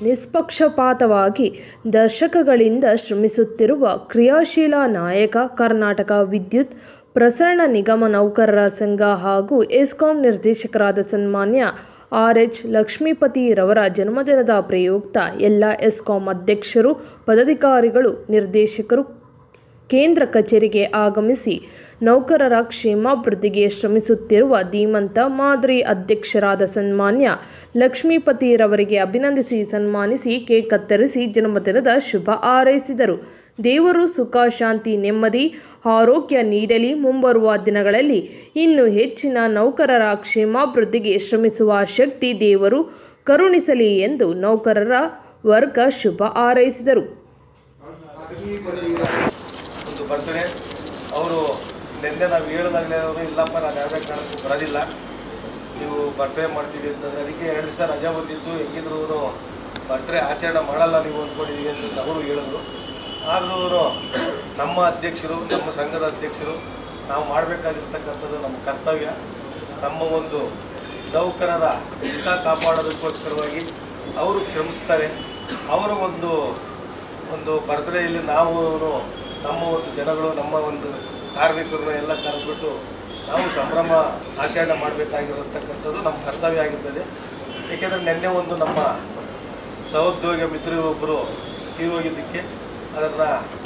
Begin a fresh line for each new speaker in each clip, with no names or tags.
ನಿಷ್ಪಕ್ಷಪಾತವಾಗಿ ದಶಕಗಳಿಂದ ಶ್ರಮಿಸುತ್ತಿರುವ ಕ್ರಿಯಾಶೀಲ ನಾಯಕ ಕರ್ನಾಟಕ ವಿದ್ಯುತ್ ಪ್ರಸರಣ ನಿಗಮ ನೌಕರರ ಸಂಘ ಹಾಗೂ ಎಸ್ಕಾಂ ನಿರ್ದೇಶಕರಾದ ಸನ್ಮಾನ್ಯ ಆರ್ ಎಚ್ ಲಕ್ಷ್ಮೀಪತಿರವರ ಜನ್ಮದಿನದ ಪ್ರಯುಕ್ತ ಎಲ್ಲ ಎಸ್ಕಾಂ ಅಧ್ಯಕ್ಷರು ಪದಾಧಿಕಾರಿಗಳು ನಿರ್ದೇಶಕರು ಕೇಂದ್ರ ಕಚೇರಿಗೆ ಆಗಮಿಸಿ ನೌಕರರ ಕ್ಷೇಮಾಭಿವೃದ್ಧಿಗೆ ಶ್ರಮಿಸುತ್ತಿರುವ ಧೀಮಂತ ಮಾದರಿ ಅಧ್ಯಕ್ಷರಾದ ಸನ್ಮಾನ್ಯ ಲಕ್ಷ್ಮೀಪತಿರವರಿಗೆ ಅಭಿನಂದಿಸಿ ಸನ್ಮಾನಿಸಿ ಕೇಕ್ ಕತ್ತರಿಸಿ ಜನ್ಮದಿನದ ಶುಭ ಹಾರೈಸಿದರು ದೇವರು ಸುಖ ಶಾಂತಿ ನೆಮ್ಮದಿ ಆರೋಗ್ಯ ನೀಡಲಿ ಮುಂಬರುವ ದಿನಗಳಲ್ಲಿ ಇನ್ನೂ ಹೆಚ್ಚಿನ ನೌಕರರ ಕ್ಷೇಮಾಭಿವೃದ್ಧಿಗೆ ಶ್ರಮಿಸುವ ಶಕ್ತಿ ದೇವರು ಕರುಣಿಸಲಿ ಎಂದು ನೌಕರರ ವರ್ಗ ಶುಭ ಹಾರೈಸಿದರು
ಒಂದು ಬರ್ತ್ಡೇ ಅವರು ನಿನ್ನೆ ನಾವು ಹೇಳಿದಾಗಲೇ ಅವರು ಇಲ್ಲಪ್ಪ ನಾನು ಯಾವುದೇ ಕಾರಣಕ್ಕೂ ಬರೋದಿಲ್ಲ ನೀವು ಬರ್ತ್ಡೇ ಮಾಡ್ತೀವಿ ಅಂತಂದ್ರೆ ಅದಕ್ಕೆ ಎರಡು ದಿವಸ ರಜೆ ಬಂದಿತ್ತು ಹೆಂಗಿದ್ರು ಅವರು ಬರ್ತ್ಡೇ ಆಚರಣೆ ಮಾಡಲ್ಲ ನೀವು ಅಂದ್ಕೊಂಡಿದ್ದೀವಿ ಅಂತ ಅವರು ಹೇಳಿದ್ರು ಆದರೂ ನಮ್ಮ ಅಧ್ಯಕ್ಷರು ನಮ್ಮ ಸಂಘದ ಅಧ್ಯಕ್ಷರು ನಾವು ಮಾಡಬೇಕಾಗಿರ್ತಕ್ಕಂಥದ್ದು ನಮ್ಮ ಕರ್ತವ್ಯ ನಮ್ಮ ಒಂದು ನೌಕರರ ಹಿತ ಕಾಪಾಡೋದಕ್ಕೋಸ್ಕರವಾಗಿ ಅವರು ಶ್ರಮಿಸ್ತಾರೆ ಅವರ ಒಂದು ಒಂದು ಬರ್ತ್ಡೇಯಲ್ಲಿ ನಾವು ನಮ್ಮ ಒಂದು ಜನಗಳು ನಮ್ಮ ಒಂದು ಕಾರ್ಮಿಕರನ್ನು ಎಲ್ಲ ಕರೆದ್ಬಿಟ್ಟು ನಾವು ಸಂಭ್ರಮ ಆಚರಣೆ ಮಾಡಬೇಕಾಗಿರತಕ್ಕಂಥದ್ದು ನಮ್ಮ ಕರ್ತವ್ಯ ಆಗಿರ್ತದೆ ಏಕೆಂದರೆ ನಿನ್ನೆ ಒಂದು ನಮ್ಮ ಸಹೋದ್ಯೋಗ ಮಿತ್ರರೊಬ್ಬರು ತೀರೋಗಿದ್ದಕ್ಕೆ ಅದನ್ನು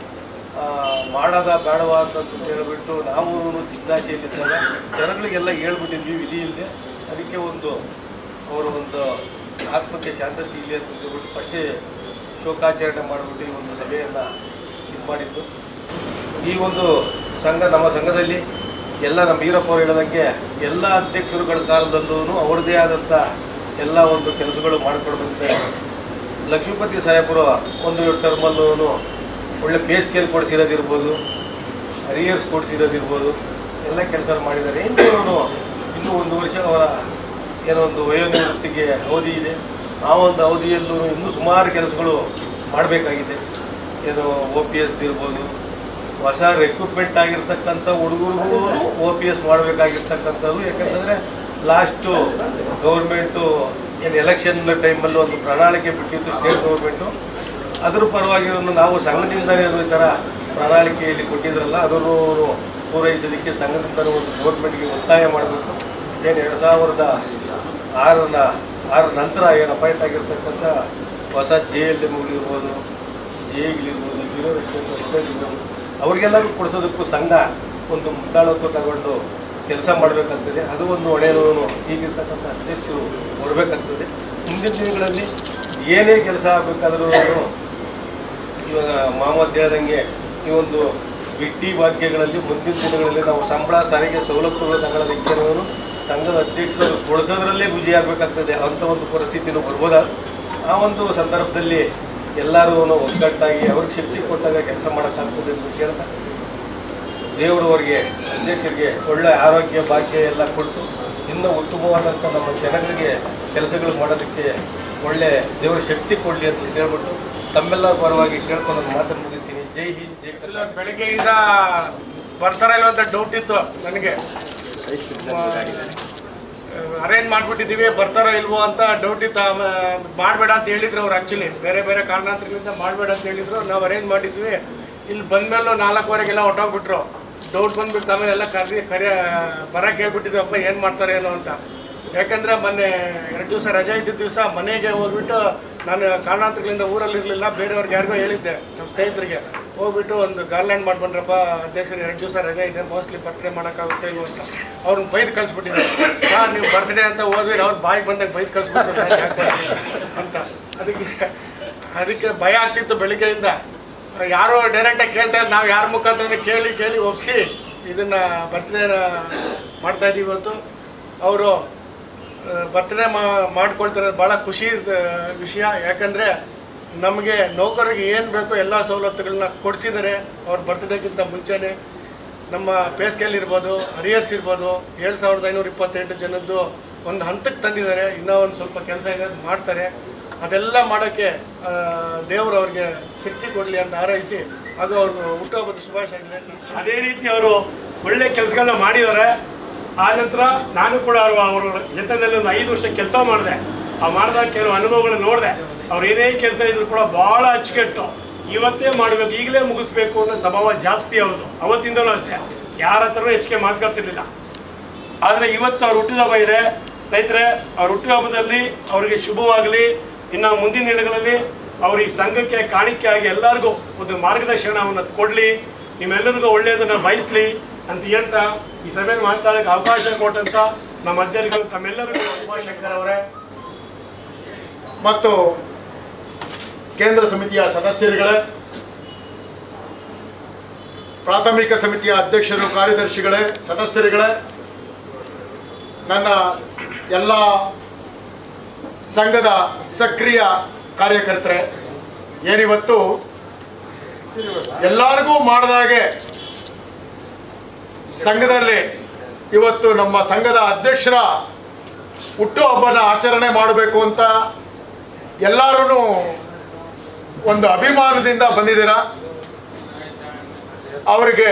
ಮಾಡೋದ ಬೇಡವಾ ಅಂತ ಹೇಳ್ಬಿಟ್ಟು ನಾವು ಜಿಜ್ಞಾಸೆಯಲ್ಲಿದ್ದಾಗ ಜನಗಳಿಗೆಲ್ಲ ಹೇಳ್ಬಿಟ್ಟಿದ್ವಿ ವಿಧಿ ಇಲ್ಲದೆ ಅದಕ್ಕೆ ಒಂದು ಅವರು ಒಂದು ಆತ್ಮಕ್ಕೆ ಶಾಂತ ಸಿಗಲಿ ಅಂತ ಹೇಳ್ಬಿಟ್ಟು ಫಸ್ಟೇ ಶೋಕಾಚರಣೆ ಮಾಡಿಬಿಟ್ಟು ಈ ಒಂದು ಸಭೆಯನ್ನು ಇದು ಮಾಡಿದ್ದು ಈ ಒಂದು ಸಂಘ ನಮ್ಮ ಸಂಘದಲ್ಲಿ ಎಲ್ಲ ನಮ್ಮ ಈರಪ್ಪ ಅವರು ಹೇಳಿದಂಗೆ ಎಲ್ಲ ಅಧ್ಯಕ್ಷರುಗಳ ಕಾಲದಲ್ಲೂ ಅವ್ರದ್ದೇ ಆದಂಥ ಎಲ್ಲ ಒಂದು ಕೆಲಸಗಳು ಮಾಡಿಕೊಡ್ಬೇಕು ಲಕ್ಷ್ಮೀಪತಿ ಸಾಹೇಬರು ಒಂದು ಟರ್ಮಲ್ಲೂ ಒಳ್ಳೆ ಪೇ ಸ್ಕೇಲ್ ಕೊಡಿಸಿರೋದಿರ್ಬೋದು ಅರಿಯರ್ಸ್ ಕೊಡಿಸಿರೋದಿರ್ಬೋದು ಎಲ್ಲ ಕೆಲಸ ಮಾಡಿದ್ದಾರೆ ಇನ್ನೂ ಇನ್ನೂ ಒಂದು ವರ್ಷ ಅವರ ಏನೋ ಒಂದು ವಯೋನಿವೃತ್ತಿಗೆ ಅವಧಿ ಇದೆ ಆ ಒಂದು ಅವಧಿಯಲ್ಲೂ ಇನ್ನೂ ಸುಮಾರು ಕೆಲಸಗಳು ಮಾಡಬೇಕಾಗಿದೆ ಏನು ಒ ಪಿ ಎಸ್ ಇರ್ಬೋದು ಹೊಸ ರೆಕ್ರೂಟ್ಮೆಂಟ್ ಆಗಿರ್ತಕ್ಕಂಥ ಹುಡುಗರಿಗೂ ಒ ಪಿ ಎಸ್ ಮಾಡಬೇಕಾಗಿರ್ತಕ್ಕಂಥದ್ದು ಯಾಕಂತಂದರೆ ಲಾಸ್ಟು ಗೌರ್ಮೆಂಟು ಏನು ಎಲೆಕ್ಷನ್ ಟೈಮಲ್ಲಿ ಒಂದು ಪ್ರಣಾಳಿಕೆ ಬಿಟ್ಟಿತ್ತು ಸ್ಟೇಟ್ ಗೌರ್ಮೆಂಟು ಅದ್ರ ಪರವಾಗಿ ನಾವು ಸಂಘದಿಂದಲೇ ಈ ಥರ ಪ್ರಣಾಳಿಕೆಯಲ್ಲಿ ಕೊಟ್ಟಿದ್ರಲ್ಲ ಅದನ್ನು ಪೂರೈಸೋದಕ್ಕೆ ಸಂಘದಿಂದಲೂ ಒಂದು ಗೌರ್ಮೆಂಟ್ಗೆ ಒತ್ತಾಯ ಮಾಡಬೇಕು ಏನು ಎರಡು ಸಾವಿರದ ಆರನ ಆರ ನಂತರ ಏನು ಅಪಾಯಿಂಟ್ ಆಗಿರ್ತಕ್ಕಂಥ ಹೊಸ ಜೆ ಎಲ್ ಎಮ್ಗಳಿರ್ಬೋದು ಜೆ ಎಗಳಿರ್ಬೋದು ಜೂನಿಯರ್ ಅಸಿಸ್ಟೆಂಟ್ ಅಸಿಸ್ಟೆಂಟ್ ಇರ್ಬೋದು ಅವ್ರಿಗೆಲ್ಲರೂ ಕೊಡಿಸೋದಕ್ಕೂ ಸಂಘ ಒಂದು ಮುಂದಾಳತ್ವ ತಗೊಂಡು ಕೆಲಸ ಮಾಡಬೇಕಾಗ್ತದೆ ಅದು ಒಂದು ಹೊಣೆಯನ್ನು ಈಗಿರ್ತಕ್ಕಂಥ ಅಧ್ಯಕ್ಷರು ಕೊಡಬೇಕಾಗ್ತದೆ ಮುಂದಿನ ದಿನಗಳಲ್ಲಿ ಏನೇ ಕೆಲಸ ಆಗಬೇಕಾದ್ರೂ ಇವಾಗ ಮಹಮ್ಮದ್ ಹೇಳ್ದಂಗೆ ಈ ಒಂದು ಬಿಟ್ಟಿ ಭಾಗ್ಯಗಳಲ್ಲಿ ಮುಂದಿನ ದಿನಗಳಲ್ಲಿ ನಾವು ಸಂಬಳ ಸಾರಿಗೆ ಸವಲತ್ತುಗಳು ತಗೊಳ್ಳೋದಕ್ಕೆ ಸಂಘದ ಅಧ್ಯಕ್ಷರು ಕೊಡಿಸೋದ್ರಲ್ಲೇ ಗುಜಿ ಆಗಬೇಕಾಗ್ತದೆ ಅಂಥ ಒಂದು ಪರಿಸ್ಥಿತಿನೂ ಬರ್ಬೋದ ಆ ಒಂದು ಸಂದರ್ಭದಲ್ಲಿ ಎಲ್ಲರೂ ಒಗ್ಗಟ್ಟಾಗಿ ಅವ್ರಿಗೆ ಶಕ್ತಿ ಕೊಟ್ಟಾಗ ಕೆಲಸ ಮಾಡೋಕ್ಕಾಗ್ತದೆ ಅಂತ ಕೇಳ್ತಾ ದೇವರವರಿಗೆ ಅಧ್ಯಕ್ಷರಿಗೆ ಒಳ್ಳೆ ಆರೋಗ್ಯ ಭಾಗ್ಯ ಎಲ್ಲ ಕೊಟ್ಟು ಇನ್ನೂ ಉತ್ತಮವಾದಂಥ ನಮ್ಮ ಜನಗಳಿಗೆ ಕೆಲಸಗಳು ಮಾಡೋದಕ್ಕೆ ಒಳ್ಳೆ ದೇವರ ಶಕ್ತಿ ಕೊಡಲಿ ಅಂತ ಹೇಳ್ಬಿಟ್ಟು ತಮ್ಮೆಲ್ಲರ ಪರವಾಗಿ ಕೇಳ್ಕೊಂಡು ನನ್ನ ಮಾತನ್ನು ಮುಗಿಸ್ತೀನಿ ಜೈ ಹಿಂದ್ ಜೈ
ಇಲ್ಲ
ಕರ್ನಾಟಕ
ಬೆಳಿಗ್ಗೆಯಿಂದ ಬರ್ತಾರ ಇಲ್ಲ ಅಂತ ಡೌಟ್ ಇತ್ತು ನನಗೆ ಅರೇಂಜ್ ಮಾಡಿಬಿಟ್ಟಿದ್ದೀವಿ ಬರ್ತಾರೋ ಇಲ್ವೋ ಅಂತ ಡೌಟ್ ಇತ್ತು ಮಾಡಬೇಡ ಅಂತ ಹೇಳಿದ್ರು ಅವ್ರು ಆ್ಯಕ್ಚುಲಿ ಬೇರೆ ಬೇರೆ ಕಾರಣಾಂತರಗಳಿಂದ ಮಾಡಬೇಡ ಅಂತ ಹೇಳಿದ್ರು ನಾವು ಅರೇಂಜ್ ಮಾಡಿದ್ವಿ ಇಲ್ಲಿ ಬಂದ್ಮೇಲೂ ನಾಲ್ಕುವರೆಗೆಲ್ಲ ಹೊಟ್ಟೋಗ್ಬಿಟ್ರು ಡೌಟ್ ಬಂದ್ಬಿಟ್ಟು ಆಮೇಲೆ ಎಲ್ಲ ಕರಿ ಕರಿಯ ಬರಕ್ಕೆ ಹೇಳ್ಬಿಟ್ಟಿದ್ವಿ ಅಪ್ಪ ಏನು ಮಾಡ್ತಾರೆ ಏನೋ ಅಂತ ಯಾಕಂದ್ರೆ ಮೊನ್ನೆ ಎರಡು ದಿವಸ ರಜೆ ಇದ್ದಿದ್ದ ದಿವಸ ಮನೆಗೆ ಹೋಗ್ಬಿಟ್ಟು ನಾನು ಕಾರಣಾಂತರಗಳಿಂದ ಊರಲ್ಲಿ ಇರಲಿಲ್ಲ ಬೇರೆಯವ್ರಿಗೆ ಯಾರಿಗೋ ಹೇಳಿದ್ದೆ ನಮ್ಮ ಸ್ನೇಹಿತರಿಗೆ ಹೋಗ್ಬಿಟ್ಟು ಒಂದು ಗಾರ್ಲ್ಯಾಂಡ್ ಮಾಡಿ ಬಂದ್ರಪ್ಪ ಅಧ್ಯಕ್ಷರು ಎರಡು ದಿವಸ ರಜೆ ಇದೆ ಮೋಸ್ಟ್ಲಿ ಬರ್ತ್ಡೇ ಮಾಡೋಕ್ಕಾಗುತ್ತೆ ಇಲ್ವೋ ಅಂತ ಅವ್ರನ್ನ ಬೈದು ಕಳಿಸ್ಬಿಟ್ಟಿದ್ದಾರೆ ಹಾಂ ನೀವು ಬರ್ತ್ಡೇ ಅಂತ ಹೋದ್ವಿ ಅವ್ರು ಬಾಯಿಗೆ ಬಂದಾಗ ಬೈದು ಕಳಿಸ್ಬಿಟ್ರು ಅಂತ ಅದಕ್ಕೆ ಅದಕ್ಕೆ ಭಯ ಆಗ್ತಿತ್ತು ಬೆಳಿಗ್ಗೆಯಿಂದ ಯಾರೋ ಡೈರೆಕ್ಟಾಗಿ ಕೇಳ್ತಾ ಇದ್ರು ನಾವು ಯಾರ ಮುಖಾಂತರ ಕೇಳಿ ಕೇಳಿ ಒಪ್ಸಿ ಇದನ್ನು ಬರ್ತ್ಡೇ ಮಾಡ್ತಾ ಇದ್ದೀವಿ ಇವತ್ತು ಅವರು ಬರ್ತ್ಡೇ ಮಾ ಮಾಡ್ಕೊಳ್ತಾರೆ ಭಾಳ ಖುಷಿ ಆ, ವಿಷಯ ಯಾಕಂದರೆ ನಮಗೆ ನೌಕರರಿಗೆ ಏನು ಬೇಕೋ ಎಲ್ಲ ಸವಲತ್ತುಗಳನ್ನ ಕೊಡಿಸಿದ್ದಾರೆ ಅವ್ರ ಬರ್ತ್ಡೇಗಿಂತ ಮುಂಚೆನೇ ನಮ್ಮ ಪೇ ಸ್ಕೇಲ್ ಇರ್ಬೋದು ಅರಿಯರ್ಸ್ ಇರ್ಬೋದು ಏಳು ಸಾವಿರದ ಐನೂರ ಇಪ್ಪತ್ತೆಂಟು ಜನದ್ದು ಒಂದು ಹಂತಕ್ಕೆ ತಂದಿದ್ದಾರೆ ಇನ್ನೂ ಒಂದು ಸ್ವಲ್ಪ ಕೆಲಸ ಇದೆ ಅದ್ ಮಾಡ್ತಾರೆ ಅದೆಲ್ಲ ಮಾಡೋಕ್ಕೆ ದೇವರು ಅವ್ರಿಗೆ ಶಕ್ತಿ ಕೊಡಲಿ ಅಂತ ಹಾರೈಸಿ ಹಾಗೂ ಅವ್ರಿಗೆ ಹುಟ್ಟುಹಬ್ಬದ ಶುಭಾಶಯಗಳು
ಅದೇ ರೀತಿ ಅವರು ಒಳ್ಳೆ ಕೆಲಸಗಳನ್ನ ಮಾಡಿದ್ದಾರೆ ಆ ನಂತರ ನಾನು ಕೂಡ ಅವರು ಅವರ ಜೊತೆಯಲ್ಲಿ ಒಂದು ಐದು ವರ್ಷ ಕೆಲಸ ಮಾಡಿದೆ ಆ ಮಾಡಿದಾಗ ಕೆಲವು ಅನುಭವಗಳು ನೋಡಿದೆ ಅವ್ರು ಏನೇ ಕೆಲಸ ಇದ್ರು ಕೂಡ ಭಾಳ ಅಚ್ಚುಕಟ್ಟು ಇವತ್ತೇ ಮಾಡಬೇಕು ಈಗಲೇ ಮುಗಿಸ್ಬೇಕು ಅನ್ನೋ ಸ್ವಭಾವ ಜಾಸ್ತಿ ಹೌದು ಅವತ್ತಿಂದಲೂ ಅಷ್ಟೇ ಯಾರ ಹತ್ರನೂ ಹೆಚ್ಚಿಗೆ ಮಾತುಕರ್ತಿರ್ಲಿಲ್ಲ ಆದರೆ ಇವತ್ತು ಅವ್ರ ಹುಟ್ಟಿದಹಬ್ಬ ಇದೆ ಸ್ನೇಹಿತರೆ ಅವ್ರ ಹುಟ್ಟುಹಬ್ಬದಲ್ಲಿ ಅವರಿಗೆ ಶುಭವಾಗಲಿ ಇನ್ನು ಮುಂದಿನ ದಿನಗಳಲ್ಲಿ ಅವ್ರ ಈ ಸಂಘಕ್ಕೆ ಕಾಣಿಕೆ ಆಗಿ ಎಲ್ಲರಿಗೂ ಒಂದು ಮಾರ್ಗದರ್ಶನವನ್ನು ಕೊಡಲಿ ನಿಮ್ಮೆಲ್ಲರಿಗೂ ಒಳ್ಳೆಯದನ್ನು ಬಯಸಲಿ ಅಂತ ಹೇಳ್ತಾ ಈ ಸಭೆಯಲ್ಲಿ ಮಾತಾಡೋಕ್ಕೆ ಅವಕಾಶ ಕೊಟ್ಟಂತ ನಮ್ಮ ಅಧ್ಯಕ್ಷರು ತಮ್ಮೆಲ್ಲರಿಗೂ ಉಮಾಶಂಕರ್ ಅವರೇ
ಮತ್ತು ಕೇಂದ್ರ ಸಮಿತಿಯ ಸದಸ್ಯರುಗಳೇ ಪ್ರಾಥಮಿಕ ಸಮಿತಿಯ ಅಧ್ಯಕ್ಷರು ಕಾರ್ಯದರ್ಶಿಗಳೇ ಸದಸ್ಯರುಗಳೇ ನನ್ನ ಎಲ್ಲ ಸಂಘದ ಸಕ್ರಿಯ ಕಾರ್ಯಕರ್ತರೆ ಏನಿವತ್ತು ಎಲ್ಲರಿಗೂ ಮಾಡಿದಾಗೆ ಸಂಘದಲ್ಲಿ ಇವತ್ತು ನಮ್ಮ ಸಂಘದ ಅಧ್ಯಕ್ಷರ ಹುಟ್ಟುಹಬ್ಬನ ಆಚರಣೆ ಮಾಡಬೇಕು ಅಂತ ಎಲ್ಲರೂ ಒಂದು ಅಭಿಮಾನದಿಂದ ಬಂದಿದ್ದೀರಾ ಅವರಿಗೆ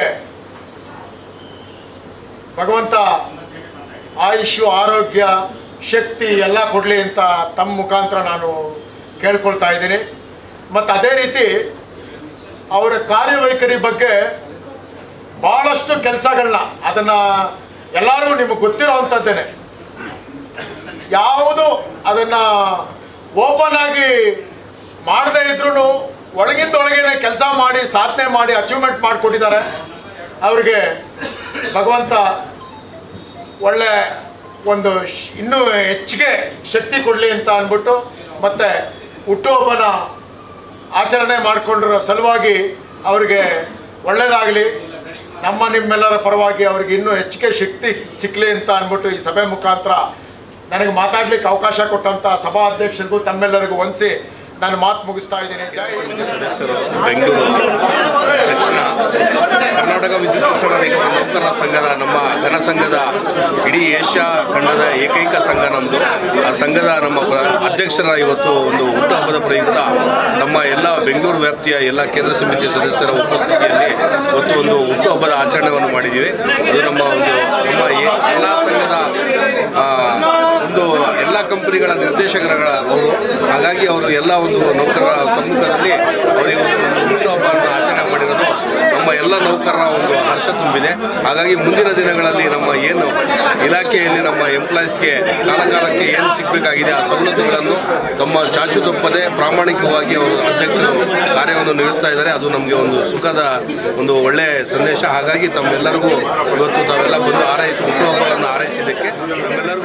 ಭಗವಂತ ಆಯುಷು ಆರೋಗ್ಯ ಶಕ್ತಿ ಎಲ್ಲ ಕೊಡಲಿ ಅಂತ ತಮ್ಮ ಮುಖಾಂತರ ನಾನು ಕೇಳ್ಕೊಳ್ತಾ ಇದ್ದೀನಿ ಮತ್ತು ಅದೇ ರೀತಿ ಅವರ ಕಾರ್ಯವೈಖರಿ ಬಗ್ಗೆ ಭಾಳಷ್ಟು ಕೆಲಸಗಳನ್ನ ಅದನ್ನು ಎಲ್ಲರೂ ನಿಮಗೆ ಗೊತ್ತಿರೋ ಅಂಥದ್ದೇನೆ ಯಾವುದು ಅದನ್ನು ಓಪನ್ ಆಗಿ ಮಾಡದೇ ಇದ್ರೂ ಒಳಗಿಂದೊಳಗೇನೆ ಕೆಲಸ ಮಾಡಿ ಸಾಧನೆ ಮಾಡಿ ಅಚೀವ್ಮೆಂಟ್ ಮಾಡಿಕೊಟ್ಟಿದ್ದಾರೆ ಅವ್ರಿಗೆ ಭಗವಂತ ಒಳ್ಳೆ ಒಂದು ಶ್- ಇನ್ನೂ ಹೆಚ್ಚಿಗೆ ಶಕ್ತಿ ಕೊಡಲಿ ಅಂತ ಅಂದ್ಬಿಟ್ಟು ಮತ್ತು ಹುಟ್ಟುಹಬ್ಬನ ಆಚರಣೆ ಮಾಡಿಕೊಂಡಿರೋ ಸಲುವಾಗಿ ಅವರಿಗೆ ಒಳ್ಳೆಯದಾಗಲಿ ನಮ್ಮ ನಿಮ್ಮೆಲ್ಲರ ಪರವಾಗಿ ಅವ್ರಿಗೆ ಇನ್ನೂ ಹೆಚ್ಚಿಗೆ ಶಕ್ತಿ ಸಿಕ್ಕಲಿ ಅಂತ ಅಂದ್ಬಿಟ್ಟು ಈ ಸಭೆ ಮುಖಾಂತರ ನನಗೆ ಮಾತಾಡ್ಲಿಕ್ಕೆ ಅವಕಾಶ ಕೊಟ್ಟಂಥ ಸಭಾ ಅಧ್ಯಕ್ಷರಿಗೂ ತಮ್ಮೆಲ್ಲರಿಗೂ ವಂದಿಸಿ ನಾನು ಮಾತು ಮುಗಿಸ್ತಾ ಇದ್ದೀನಿ ಜೈ ಹಿಂದ್.
ಸದಸ್ಯರು ಬೆಂಗಳೂರು ದಕ್ಷಿಣ ಕರ್ನಾಟಕ ವಿದ್ಯುತ್ ಪ್ರಸರಣ ನಿಗಮ ನೌಕರರ ಸಂಘದ ನಮ್ಮ ಘನ ಸಂಘದ ಇಡೀ ಏಷ್ಯಾ ಖಂಡದ ಏಕೈಕ ಸಂಘ ನಮ್ಮದು ಆ ಸಂಘದ ನಮ್ಮ ಪ್ರ- ಅಧ್ಯಕ್ಷರ ಇವತ್ತು ಒಂದು ಹುಟ್ಟುಹಬ್ಬದ ಪ್ರಯುಕ್ತ ನಮ್ಮ ಎಲ್ಲ ಬೆಂಗಳೂರು ವ್ಯಾಪ್ತಿಯ ಎಲ್ಲ ಕೇಂದ್ರ ಸಮಿತಿ ಸದಸ್ಯರ ಉಪಸ್ಥಿತಿಯಲ್ಲಿ ಇವತ್ತು ಒಂದು ಹುಟ್ಟುಹಬ್ಬದ ಆಚರಣೆಯನ್ನು ಮಾಡಿದ್ದೀವಿ ಅದು ನಮ್ಮ ಒಂದು ನಮ್ಮ ಎ- ಎಲ್ಲ ಸಂಘದ ಆ, ಒಂದು ಎಲ್ಲ ಕಂಪನಿಗಳ ನಿರ್ದೇಶಕರುಗಳ ಅವರು ಹಾಗಾಗಿ ಅವರು ಎಲ್ಲ ಒಂದು ನೌಕರರ ಸಮ್ಮುಖದಲ್ಲಿ ಅವರಿಗೆ ಒಂದು ಹುಟ್ಟುಹಬ್ಬವನ್ನು ಆಚರಣೆ ಮಾಡಿರೋದು ನಮ್ಮ ಎಲ್ಲ ನೌಕರರ ಒಂದು ಹರ್ಷ ತುಂಬಿದೆ ಹಾಗಾಗಿ ಮುಂದಿನ ದಿನಗಳಲ್ಲಿ ನಮ್ಮ ಏನು ಇಲಾಖೆಯಲ್ಲಿ ನಮ್ಮ ಎಂಪ್ಲಾಯೀಸ್ಗೆ ಕಾಲಕಾಲಕ್ಕೆ ಏನು ಸಿಗಬೇಕಾಗಿದೆ ಆ ಸವಲತ್ತುಗಳನ್ನು ತಮ್ಮ ಚಾಚು ತಪ್ಪದೆ ಪ್ರಾಮಾಣಿಕವಾಗಿ ಅವರು ಅಧ್ಯಕ್ಷರು ಕಾರ್ಯವನ್ನು ನಿರ್ವಹಿಸ್ತಾ ಇದ್ದಾರೆ ಅದು ನಮಗೆ ಒಂದು ಸುಖದ ಒಂದು ಒಳ್ಳೆಯ ಸಂದೇಶ ಹಾಗಾಗಿ ತಮ್ಮೆಲ್ಲರಿಗೂ ಇವತ್ತು ತಾವೆಲ್ಲ ಬಂದು ಹಾರೈಸಿ ಹುಟ್ಟುಹಬ್ಬಗಳನ್ನು ಹಾರೈಸಿದ್ದಕ್ಕೆ ನಮ್ಮೆಲ್ಲರಿಗೂ